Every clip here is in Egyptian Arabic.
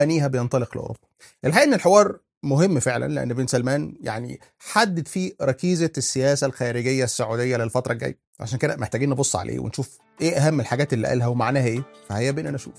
انيها بينطلق لاوروبا الحقيقه ان الحوار مهم فعلا لان بن سلمان يعني حدد فيه ركيزه السياسه الخارجيه السعوديه للفتره الجايه عشان كده محتاجين نبص عليه ونشوف ايه اهم الحاجات اللي قالها ومعناها ايه فهيا بينا نشوف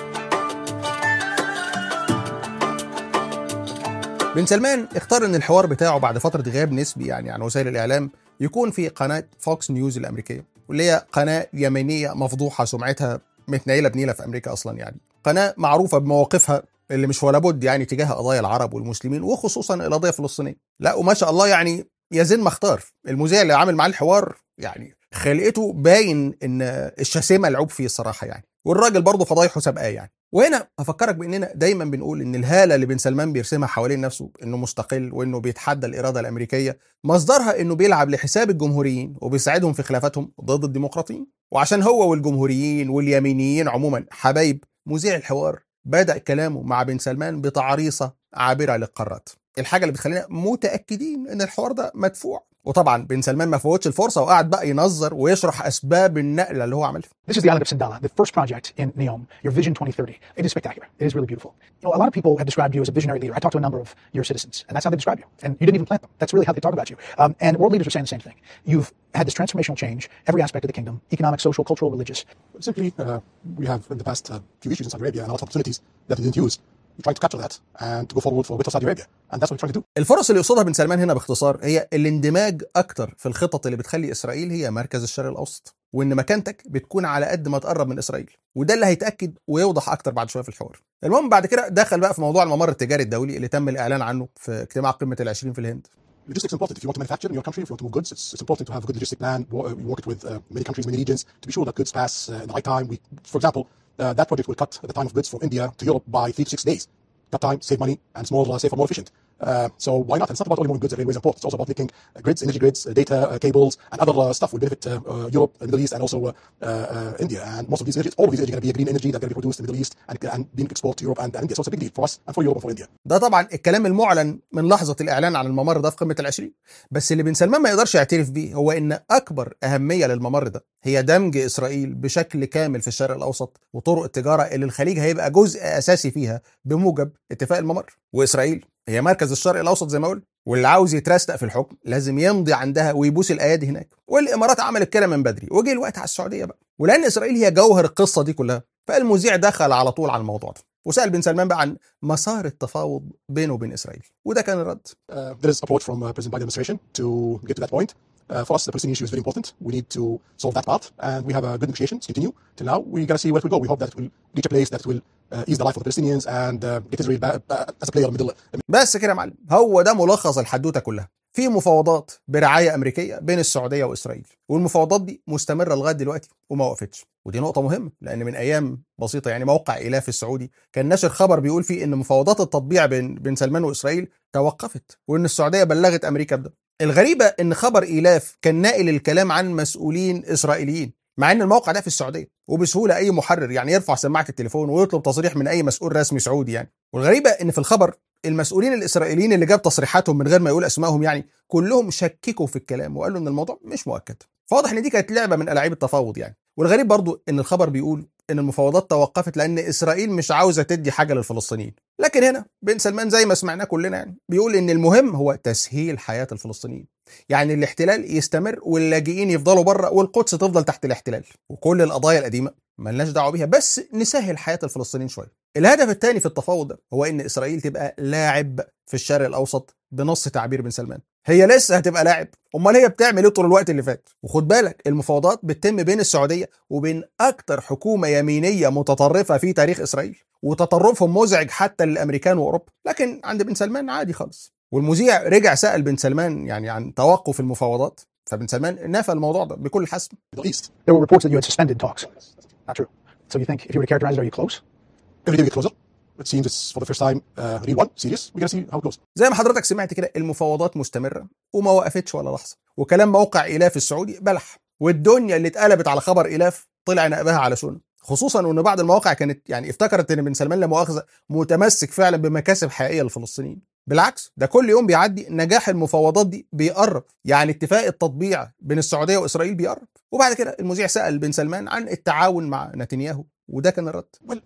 بن سلمان اختار ان الحوار بتاعه بعد فتره غياب نسبي يعني عن وسائل الاعلام يكون في قناه فوكس نيوز الامريكيه واللي هي قناه يمينيه مفضوحه سمعتها متنيله بنيله في امريكا اصلا يعني قناه معروفه بمواقفها اللي مش ولا بد يعني تجاه قضايا العرب والمسلمين وخصوصا القضيه الفلسطينيه لا وما شاء الله يعني يزن ما اختار المذيع اللي عامل معاه الحوار يعني خلقته باين ان الشاسمه العوب فيه الصراحه يعني والراجل برضه فضايحه سابقاه يعني وهنا افكرك باننا دايما بنقول ان الهاله اللي بن سلمان بيرسمها حوالين نفسه انه مستقل وانه بيتحدى الاراده الامريكيه مصدرها انه بيلعب لحساب الجمهوريين وبيساعدهم في خلافاتهم ضد الديمقراطيين وعشان هو والجمهوريين واليمينيين عموما حبايب مذيع الحوار بدا كلامه مع بن سلمان بتعريصه عابره للقارات الحاجه اللي بتخلينا متاكدين ان الحوار ده مدفوع وطبعا بن سلمان ما فوتش الفرصه وقعد بقى ينظر ويشرح اسباب النقله اللي هو عملها This is the island of Sindala, the first project in NEOM, your Vision 2030. It is spectacular. It is really beautiful. You know, a lot of people have described you as a visionary leader. I talked to a number of your citizens, and that's how they describe you. And you didn't even plant them. That's really how they talk about you. Um, and world leaders are saying the same thing. You've had this transformational change, every aspect of the kingdom, economic, social, cultural, religious. Simply, uh, we have in the past uh, few issues in Saudi Arabia and a lot of opportunities that we didn't use. We're trying to capture that and to go forward for better Saudi Arabia. And that's what we're trying to do. الفرص اللي يقصدها بن سلمان هنا باختصار هي الاندماج اكتر في الخطط اللي بتخلي اسرائيل هي مركز الشرق الاوسط وان مكانتك بتكون على قد ما تقرب من اسرائيل وده اللي هيتاكد ويوضح اكتر بعد شويه في الحوار المهم بعد كده دخل بقى في موضوع الممر التجاري الدولي اللي تم الاعلان عنه في اجتماع قمه العشرين في الهند Logistics is important. If you want to manufacture in your country, if you want to move goods, it's, it's important to have a good logistic plan. Wo- uh, We work it with uh, many countries, many regions to be sure that goods pass uh, in the right time. We, for example, uh, that project will cut the time of goods from India to Europe by three to six days. Cut time, save money, and it's more uh, safer, more efficient. Uh, so why not? And it's not about only moving goods at railways and ports. It's also about linking uh, grids, energy grids, uh, data, uh, cables, and other uh, stuff will benefit uh, uh, Europe, the Middle East, and also uh, uh, uh, India. And most of these energy, all of these energy are going to be a green energy that's going to be produced in the Middle East and, and being exported to Europe and, and India. So it's a big deal for us and for Europe and for India. ده طبعا الكلام المعلن من لحظه الاعلان عن الممر ده في قمه العشرين بس اللي بن سلمان ما يقدرش يعترف بيه هو ان اكبر اهميه للممر ده هي دمج اسرائيل بشكل كامل في الشرق الاوسط وطرق التجاره اللي الخليج هيبقى جزء اساسي فيها بموجب اتفاق الممر واسرائيل هي مركز الشرق الاوسط زي ما قلت واللي عاوز يترستق في الحكم لازم يمضي عندها ويبوس الايادي هناك والامارات عملت كده من بدري وجه الوقت على السعوديه بقى ولان اسرائيل هي جوهر القصه دي كلها فالمذيع دخل على طول على الموضوع ده وسال بن سلمان بقى عن مسار التفاوض بينه وبين اسرائيل وده كان الرد Uh, there is approach from uh, President Biden administration to get to that point. Uh, for us, the Palestinian issue is very important. We need to solve that part, and we have a good negotiations continue till now. We got to see where it will go. We hope that it will reach a place that will uh, ease the life of the Palestinians and uh, get Israel back, uh, as a player in the middle. بس كده يا معلم هو ده ملخص الحدوته كلها في مفاوضات برعايه امريكيه بين السعوديه واسرائيل والمفاوضات دي مستمره لغايه دلوقتي وما وقفتش ودي نقطه مهمه لان من ايام بسيطه يعني موقع الاف السعودي كان نشر خبر بيقول فيه ان مفاوضات التطبيع بين بين سلمان واسرائيل توقفت وان السعوديه بلغت امريكا بده الغريبه ان خبر ايلاف كان ناقل الكلام عن مسؤولين اسرائيليين مع ان الموقع ده في السعوديه وبسهوله اي محرر يعني يرفع سماعه التليفون ويطلب تصريح من اي مسؤول رسمي سعودي يعني والغريبه ان في الخبر المسؤولين الاسرائيليين اللي جاب تصريحاتهم من غير ما يقول اسمائهم يعني كلهم شككوا في الكلام وقالوا ان الموضوع مش مؤكد فواضح ان دي كانت لعبه من الاعيب التفاوض يعني والغريب برضو ان الخبر بيقول ان المفاوضات توقفت لان اسرائيل مش عاوزه تدي حاجه للفلسطينيين لكن هنا بن سلمان زي ما سمعناه كلنا يعني بيقول ان المهم هو تسهيل حياه الفلسطينيين يعني الاحتلال يستمر واللاجئين يفضلوا بره والقدس تفضل تحت الاحتلال وكل القضايا القديمه ملناش دعوه بيها بس نسهل حياه الفلسطينيين شويه الهدف الثاني في التفاوض ده هو ان اسرائيل تبقى لاعب في الشرق الاوسط بنص تعبير بن سلمان هي لسه هتبقى لاعب امال هي بتعمل ايه طول الوقت اللي فات وخد بالك المفاوضات بتتم بين السعوديه وبين اكتر حكومه يمينيه متطرفه في تاريخ اسرائيل وتطرفهم مزعج حتى للامريكان واوروبا لكن عند بن سلمان عادي خالص والمذيع رجع سال بن سلمان يعني عن توقف المفاوضات فبن سلمان نفى الموضوع ده بكل حسم Middle East. There were reports that you had suspended talks. Not true. So you think, if you were to characterize it, are you close? Every day we get closer. It seems it's for the first time uh, real one, serious. We got to see how it goes. زي ما حضرتك سمعت كده المفاوضات مستمره وما وقفتش ولا لحظه وكلام موقع الاف السعودي بلح والدنيا اللي اتقلبت على خبر الاف طلع نقبها على سنه خصوصا وان بعض المواقع كانت يعني افتكرت ان بن سلمان لا مؤاخذه متمسك فعلا بمكاسب حقيقيه للفلسطينيين بالعكس ده كل يوم بيعدي نجاح المفاوضات دي بيقرب يعني اتفاق التطبيع بين السعوديه واسرائيل بيقرب وبعد كده المذيع سال بن سلمان عن التعاون مع نتنياهو وده كان الرد Well,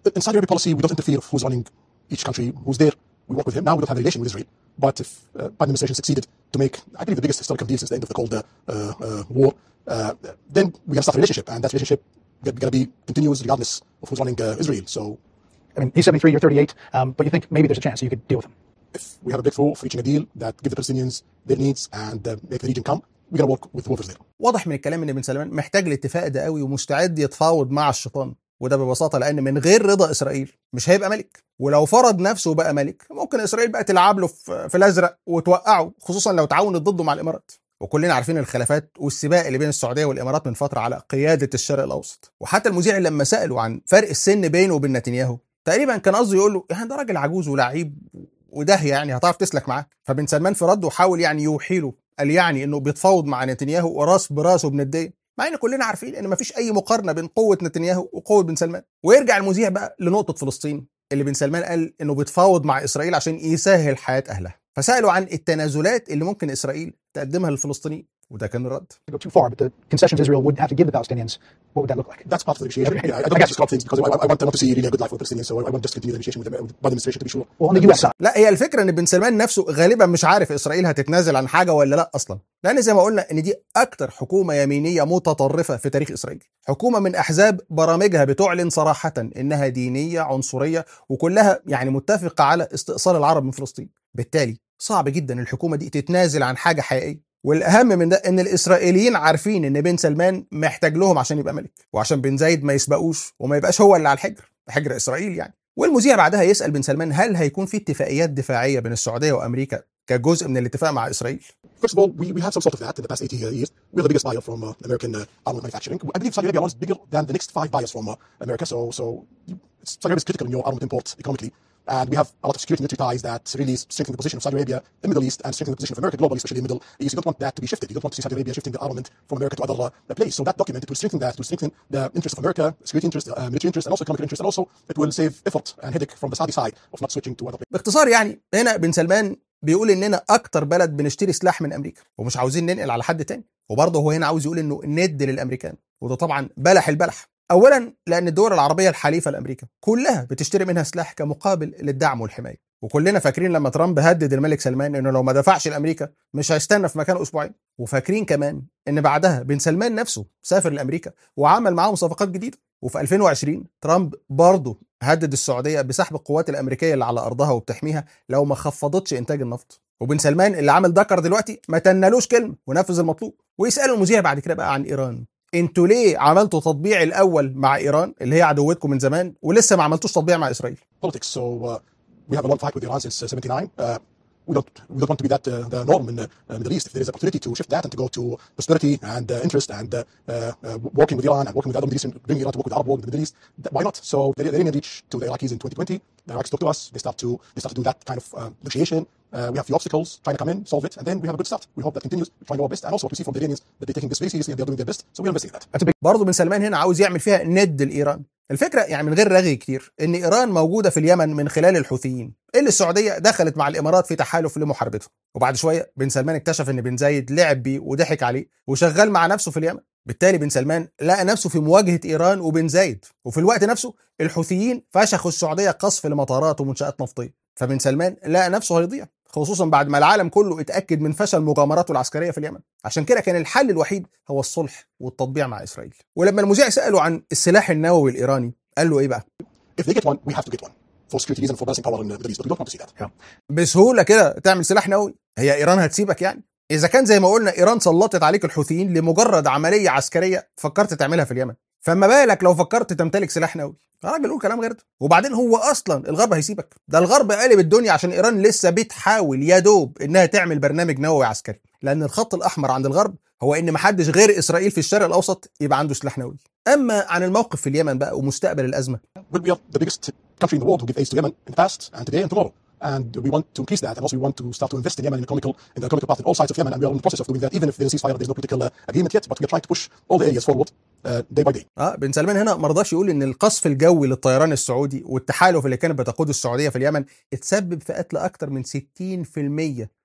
in Saudi Arabia policy, we don't interfere of who's running each country, who's there. We work with him. Now we don't have a relation with Israel. But if uh, Biden administration succeeded to make, I believe, the biggest historical deal since the end of the Cold uh, uh, War, uh, then we can start a relationship, and that relationship going to be continuous regardless of who's running uh, Israel. So I mean, he's 73, you're 38, um, but you think maybe there's a chance you could deal with him. if we have a breakthrough of reaching a deal that give the Palestinians their needs and uh, make the region come, we're going to work with whoever's there. واضح من الكلام ان بن سلمان محتاج الاتفاق ده قوي ومستعد يتفاوض مع الشيطان وده ببساطه لان من غير رضا اسرائيل مش هيبقى ملك ولو فرض نفسه بقى ملك ممكن اسرائيل بقى تلعب له في في الازرق وتوقعه خصوصا لو تعاونت ضده مع الامارات وكلنا عارفين الخلافات والسباق اللي بين السعوديه والامارات من فتره على قياده الشرق الاوسط وحتى المذيع لما ساله عن فرق السن بينه وبين نتنياهو تقريبا كان قصده يقول له يعني ده راجل عجوز ولعيب وده يعني هتعرف تسلك معاه فبن سلمان في رده حاول يعني يوحي له قال يعني انه بيتفاوض مع نتنياهو وراس براسه بنديه مع ان كلنا عارفين ان مفيش اي مقارنه بين قوه نتنياهو وقوه بن سلمان ويرجع المذيع بقى لنقطه فلسطين اللي بن سلمان قال انه بيتفاوض مع اسرائيل عشان يسهل حياه اهلها فسالوا عن التنازلات اللي ممكن اسرائيل تقدمها للفلسطينيين وده كان الرد To go too far, but the concessions Israel would have to give the Palestinians, what would that look like? That's part of the negotiation. Okay. Yeah, I I don't got want to describe things because I, I want them not to see really a good life for the Palestinians. So I, I want just to continue the negotiation with the, with the Biden administration to be sure. Well, on the U.S. side, لا هي الفكره ان بن سلمان نفسه غالبا مش عارف اسرائيل هتتنازل عن حاجه ولا لا اصلا لان زي ما قلنا ان دي اكتر حكومه يمينيه متطرفه في تاريخ اسرائيل حكومه من احزاب برامجها بتعلن صراحه انها دينيه عنصريه وكلها يعني متفقه على استئصال العرب من فلسطين بالتالي صعب جدا الحكومه دي تتنازل عن حاجه حقيقيه والاهم من ده ان الاسرائيليين عارفين ان بن سلمان محتاج لهم عشان يبقى ملك وعشان بن زايد ما يسبقوش وما يبقاش هو اللي على الحجر حجر اسرائيل يعني والمذيع بعدها يسال بن سلمان هل هيكون في اتفاقيات دفاعيه بين السعوديه وامريكا كجزء من الاتفاق مع اسرائيل First of all, we, we had some sort of that in the past 80 years. We're the biggest buyer from uh, American uh, armament manufacturing. I believe Saudi Arabia is bigger than the next five buyers from uh, America. So, so you, Saudi Arabia is critical in your armament import economically. And we have a lot of security military ties that really strengthen the position of Saudi Arabia in the Middle East and strengthen the position of America globally, especially in the Middle East. You don't want that to be shifted. You don't want to see Saudi Arabia shifting the armament from America to other uh, place. So that document, it will strengthen that, it will strengthen the interest of America, security interest, uh, military interest, and also economic interest. And also it will save effort and headache from the Saudi side of not switching to other places. باختصار يعني هنا بن سلمان بيقول اننا اكتر بلد بنشتري سلاح من امريكا ومش عاوزين ننقل على حد تاني وبرضه هو هنا عاوز يقول انه ند للامريكان وده طبعا بلح البلح اولا لان الدول العربيه الحليفه لامريكا كلها بتشتري منها سلاح كمقابل للدعم والحمايه وكلنا فاكرين لما ترامب هدد الملك سلمان انه لو ما دفعش لامريكا مش هيستنى في مكانه اسبوعين وفاكرين كمان ان بعدها بن سلمان نفسه سافر لامريكا وعمل معاهم صفقات جديده وفي 2020 ترامب برضه هدد السعوديه بسحب القوات الامريكيه اللي على ارضها وبتحميها لو ما خفضتش انتاج النفط وبن سلمان اللي عمل دكر دلوقتي ما تنالوش كلمه ونفذ المطلوب ويسالوا المذيع بعد كده بقى عن ايران انتوا ليه عملتوا تطبيع الاول مع ايران اللي هي عدوتكم من زمان ولسه ما عملتوش تطبيع مع اسرائيل politics. So uh, we have a long fight with Iran since uh, 79. Uh, we don't we don't want to be that uh, the norm in the uh, Middle East. If there is opportunity to shift that and to go to prosperity and uh, interest and uh, uh, uh, working with Iran and working with other Middle East and bringing Iran to work with the Arab world in the Middle East, th- why not? So the, the Iranian reach to the Iraqis in 2020. The Iraqis talk to us. They start to they start to do that kind of uh, negotiation. Uh, we have few obstacles. China come in, solve it, and then we have a good start. We hope that continues. We're trying our best, and also what we see from the Iranians that they're taking this very seriously and they're doing their best. So we're investing in that. that's a big برضه بن سلمان هنا عاوز يعمل فيها ند لايران الفكره يعني من غير رغي كتير ان ايران موجوده في اليمن من خلال الحوثيين اللي السعوديه دخلت مع الامارات في تحالف لمحاربته وبعد شويه بن سلمان اكتشف ان بن زايد لعب بيه وضحك عليه وشغال مع نفسه في اليمن بالتالي بن سلمان لقى نفسه في مواجهه ايران وبن زايد وفي الوقت نفسه الحوثيين فشخوا السعوديه قصف لمطارات ومنشات نفطيه فبن سلمان لقى نفسه هيضيع خصوصا بعد ما العالم كله اتاكد من فشل مغامراته العسكريه في اليمن عشان كده كان الحل الوحيد هو الصلح والتطبيع مع اسرائيل ولما المذيع ساله عن السلاح النووي الايراني قال له ايه بقى If they get one, we have to get one for security reasons, for balancing power in the Middle East. But we don't want to see that. بسهوله كده تعمل سلاح نووي هي ايران هتسيبك يعني اذا كان زي ما قلنا ايران سلطت عليك الحوثيين لمجرد عمليه عسكريه فكرت تعملها في اليمن فما بالك لو فكرت تمتلك سلاح نووي يا راجل قول كلام غير ده وبعدين هو اصلا الغرب هيسيبك ده الغرب قالب الدنيا عشان ايران لسه بتحاول يا دوب انها تعمل برنامج نووي عسكري لان الخط الاحمر عند الغرب هو ان محدش غير اسرائيل في الشرق الاوسط يبقى عنده سلاح نووي اما عن الموقف في اليمن بقى ومستقبل الازمه Well, we are the biggest country in the world who give aid to Yemen in the past and today and tomorrow. And we want to increase that. And also we want to start to invest in Yemen in, economical, in the economical part in all sides of Yemen. And we are in the process of doing that, even if there is a ceasefire, there's no political uh, agreement yet. But we are trying to push all the areas forward uh, day by day. اه بن سلمان هنا ما رضاش يقول ان القصف الجوي للطيران السعودي والتحالف اللي كانت بتقوده السعوديه في اليمن اتسبب في قتل اكثر من 60%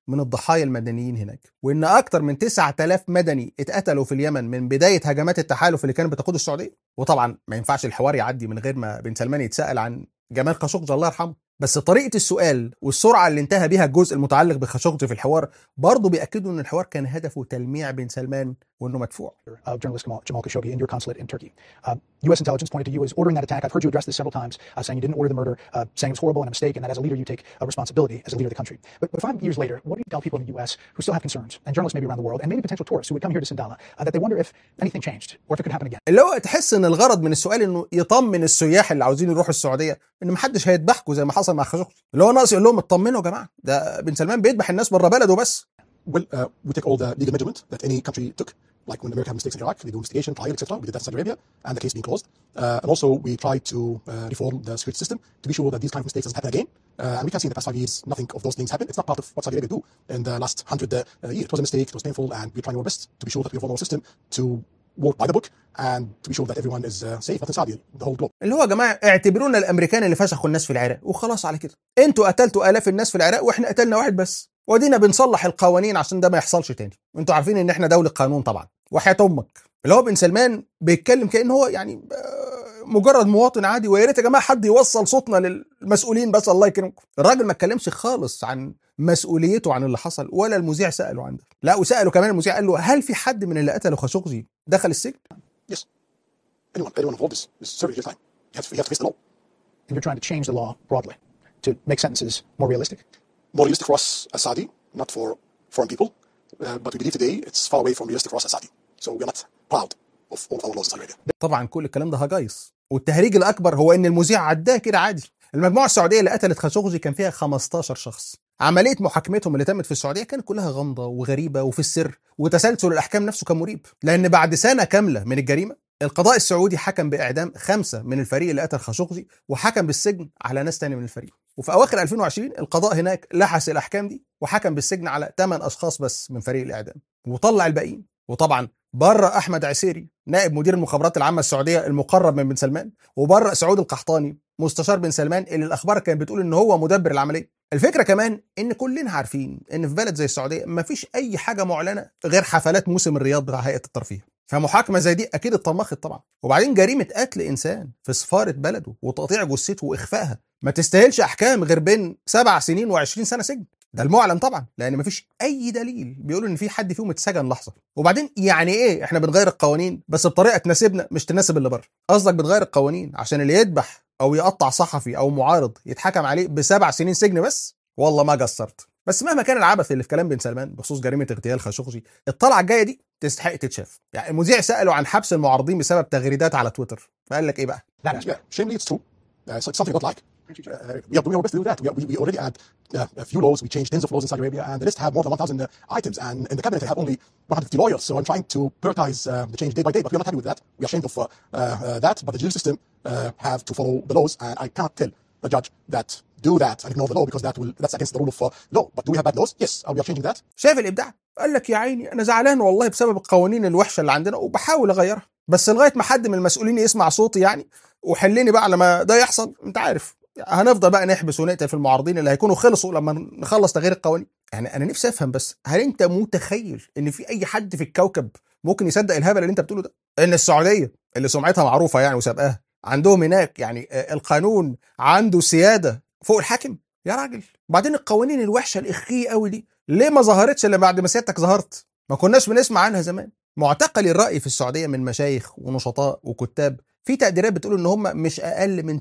من الضحايا المدنيين هناك وان اكتر من 9000 مدني اتقتلوا في اليمن من بدايه هجمات التحالف اللي كانت بتقود السعوديه وطبعا ما ينفعش الحوار يعدي من غير ما بن سلمان يتساءل عن جمال خاشقجي الله يرحمه بس طريقه السؤال والسرعه اللي انتهى بيها الجزء المتعلق بخاشقجي في الحوار برضه بياكدوا ان الحوار كان هدفه تلميع بن سلمان وانه مدفوع of journalist Jamal, Jamal Khashoggi in your consulate in Turkey. Um, U.S. intelligence pointed to you as ordering that attack. I've heard you address this several times, uh, saying you didn't order the murder, uh, saying it was horrible and a mistake, and that as a leader you take a responsibility as a leader of the country. But, but five years later, what do you tell people in the U.S. who still have concerns, and journalists maybe around the world, and maybe potential tourists who would come here to Sindala, uh, that they wonder if anything changed or if it could happen again? اللي هو تحس ان الغرض من السؤال انه يطمن السياح اللي عاوزين يروحوا السعوديه ان محدش هيذبحكم زي ما حصل مع خاشقجي اللي هو ناقص يقول لهم اطمنوا يا جماعه ده بن سلمان بيذبح الناس بره بلده بس Well, uh, we take all the legal measurement that any country took. Like when America had mistakes in Iraq, they do investigation, trial, etc. We did that in Saudi Arabia, and the case being closed. Uh, and also, we tried to uh, reform the security system to be sure that these kind of mistakes doesn't happen again. Uh, and we can see in the past five years, nothing of those things happened. It's not part of what Saudi Arabia do in the last hundred uh, years. It was a mistake. It was painful, and we're trying our best to be sure that we reform our system to work by the book and to be sure that everyone is uh, safe, not in Saudi, the whole globe. اللي هو يا جماعه اعتبرونا الامريكان اللي فشخوا الناس في العراق وخلاص على كده انتوا قتلتوا الاف الناس في العراق واحنا قتلنا واحد بس ودينا بنصلح القوانين عشان ده ما يحصلش تاني انتوا عارفين ان احنا دوله قانون طبعا وحياه امك اللي هو بن سلمان بيتكلم كان هو يعني آه، مجرد مواطن عادي ويا ريت يا جماعه حد يوصل صوتنا للمسؤولين بس الله يكرمكم الراجل ما اتكلمش خالص عن مسؤوليته عن اللي حصل ولا المذيع ساله عنه لا وساله كمان المذيع قال له هل في حد من اللي قتلوا خاشقجي دخل السجن Yes. Anyone, anyone involved is, is serving your time. You have, to, you have to face the law. And you're trying to change the law broadly to make sentences more realistic. More realistic for us as Saudi, not for foreign people. Uh, but we believe today it's far away from realistic for us as Saudi. So we're not proud of all of our laws in Saudi Arabia. طبعا كل الكلام ده هجايص والتهريج الاكبر هو ان المذيع عداه كده عادي المجموعه السعوديه اللي قتلت خاشقجي كان فيها 15 شخص عمليه محاكمتهم اللي تمت في السعوديه كانت كلها غامضه وغريبه وفي السر وتسلسل الاحكام نفسه كان مريب لان بعد سنه كامله من الجريمه القضاء السعودي حكم باعدام خمسه من الفريق اللي قتل خاشقجي وحكم بالسجن على ناس تاني من الفريق وفي اواخر 2020 القضاء هناك لحس الاحكام دي وحكم بالسجن على 8 اشخاص بس من فريق الاعدام وطلع الباقيين وطبعا بره احمد عسيري نائب مدير المخابرات العامه السعوديه المقرب من بن سلمان وبره سعود القحطاني مستشار بن سلمان اللي الاخبار كانت بتقول ان هو مدبر العمليه الفكره كمان ان كلنا عارفين ان في بلد زي السعوديه مفيش اي حاجه معلنه غير حفلات موسم الرياض بتاع هيئه الترفيه فمحاكمه زي دي اكيد اتطمخت طبعا وبعدين جريمه قتل انسان في سفاره بلده وتقطيع جثته واخفائها ما تستاهلش احكام غير بين سبع سنين و20 سنه سجن ده المعلن طبعا لان مفيش اي دليل بيقول ان في حد فيهم اتسجن لحظه وبعدين يعني ايه احنا بنغير القوانين بس بطريقه تناسبنا مش تناسب اللي بره قصدك بتغير القوانين عشان اللي يذبح او يقطع صحفي او معارض يتحكم عليه بسبع سنين سجن بس والله ما قصرت بس مهما كان العبث اللي في كلام بن سلمان بخصوص جريمه اغتيال خاشقجي الطلعه الجايه دي تستحق تتشاف يعني المذيع ساله عن حبس المعارضين بسبب تغريدات على تويتر فقال لك ايه بقى That aspect. Yeah, shamefully, it's true. Uh, so it's something I don't like. Uh, we are doing our best to do that. We, are, we, we already add uh, a few laws. We changed tens of laws in Saudi Arabia, and the list have more than 1,000 uh, items. And in the cabinet, they have only 150 lawyers. So I'm trying to prioritize uh, the change day by day, but we're not happy with that. We're ashamed of uh, uh, that. But the judicial system uh, have to follow the laws, and I can't tell the judge that do that and ignore the law because that will that's against the rule of uh, law. But do we have bad laws? Yes, uh, we are changing that. شايف الابداع قال لك يا عيني انا زعلان والله بسبب القوانين الوحشه اللي عندنا وبحاول اغيرها بس لغايه ما حد من المسؤولين يسمع صوتي يعني وحلني بقى لما ده يحصل انت عارف هنفضل بقى نحبس ونقتل في المعارضين اللي هيكونوا خلصوا لما نخلص تغيير القوانين يعني انا نفسي افهم بس هل انت متخيل ان في اي حد في الكوكب ممكن يصدق الهبل اللي انت بتقوله ده ان السعوديه اللي سمعتها معروفه يعني وسابقاها عندهم هناك يعني آه، القانون عنده سياده فوق الحاكم يا راجل وبعدين القوانين الوحشه الاخيه قوي دي ليه ما ظهرتش الا بعد ما سيادتك ظهرت ما كناش بنسمع عنها زمان معتقلي الراي في السعوديه من مشايخ ونشطاء وكتاب في تقديرات بتقول ان هم مش اقل من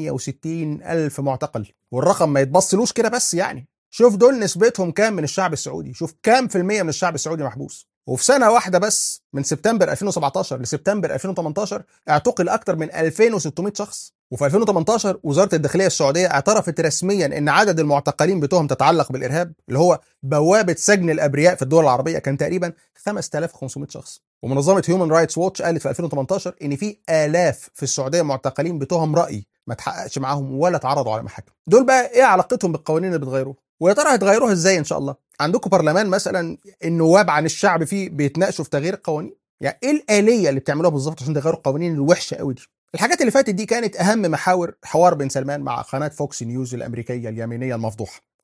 68 الف معتقل والرقم ما يتبصلوش كده بس يعني شوف دول نسبتهم كام من الشعب السعودي شوف كام في المية من الشعب السعودي محبوس وفي سنة واحدة بس من سبتمبر 2017 لسبتمبر 2018 اعتقل أكثر من 2600 شخص وفي 2018 وزارة الداخلية السعودية اعترفت رسميا أن عدد المعتقلين بتهم تتعلق بالإرهاب اللي هو بوابة سجن الأبرياء في الدول العربية كان تقريبا 5500 شخص ومنظمة هيومن رايتس ووتش قالت في 2018 ان في آلاف في السعودية معتقلين بتهم رأي ما تحققش معاهم ولا تعرضوا على محاكم دول بقى ايه علاقتهم بالقوانين اللي بتغيروها ويا ترى هتغيروها ازاي ان شاء الله عندكم برلمان مثلا النواب عن الشعب فيه بيتناقشوا في تغيير القوانين يعني ايه الآلية اللي بتعملوها بالظبط عشان تغيروا القوانين الوحشة قوي دي الحاجات اللي فاتت دي كانت اهم محاور حوار بن سلمان مع قناه فوكس نيوز الامريكيه اليمينيه المفضوحه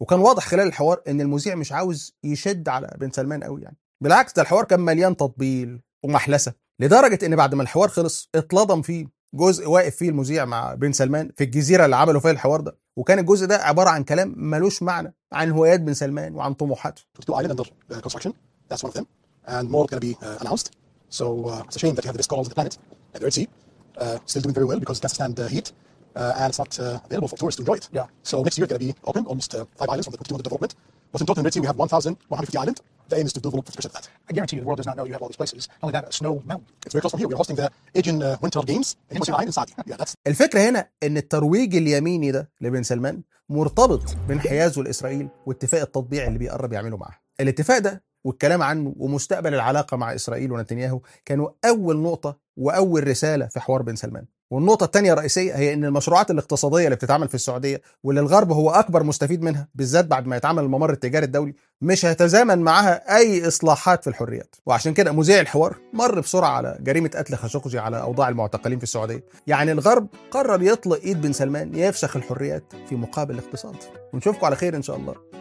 وكان واضح خلال الحوار ان المذيع مش عاوز يشد على بن سلمان قوي يعني بالعكس ده الحوار كان مليان تطبيل ومحلسه لدرجه ان بعد ما الحوار خلص اتلضم فيه جزء واقف فيه المذيع مع بن سلمان في الجزيره اللي عملوا فيها الحوار ده وكان الجزء ده عباره عن كلام ملوش معنى عن هوايات بن سلمان وعن طموحاته 22 island under uh, construction. That's one of them. And more going to be uh, announced. So uh, it's a shame that you have the best calls on the planet, uh, the Red Sea. Uh, still doing very well because it can't stand uh, heat. Uh, and it's not uh, available for tourists to enjoy it. Yeah. So next year it's going to be open, almost uh, five islands from the 22 under development. But in total in Red Sea we have 1,150 islands. The aim is to develop 50% of that. I guarantee you the world does not know you have all these places. Not only that, a snow mountain. It's very close from here. We're hosting the Asian uh, Winter Games in 29 in Saudi. Yeah, that's الفكره هنا ان الترويج اليميني ده لبن سلمان مرتبط بانحيازه لاسرائيل واتفاق التطبيع اللي بيقرب يعمله معاها الاتفاق ده والكلام عنه ومستقبل العلاقه مع اسرائيل ونتنياهو كانوا اول نقطه واول رساله في حوار بن سلمان والنقطة الثانية الرئيسية هي إن المشروعات الاقتصادية اللي بتتعمل في السعودية واللي الغرب هو أكبر مستفيد منها بالذات بعد ما يتعمل الممر التجاري الدولي مش هيتزامن معاها أي إصلاحات في الحريات وعشان كده مذيع الحوار مر بسرعة على جريمة قتل خاشقجي على أوضاع المعتقلين في السعودية يعني الغرب قرر يطلق إيد بن سلمان يفشخ الحريات في مقابل الاقتصاد ونشوفكم على خير إن شاء الله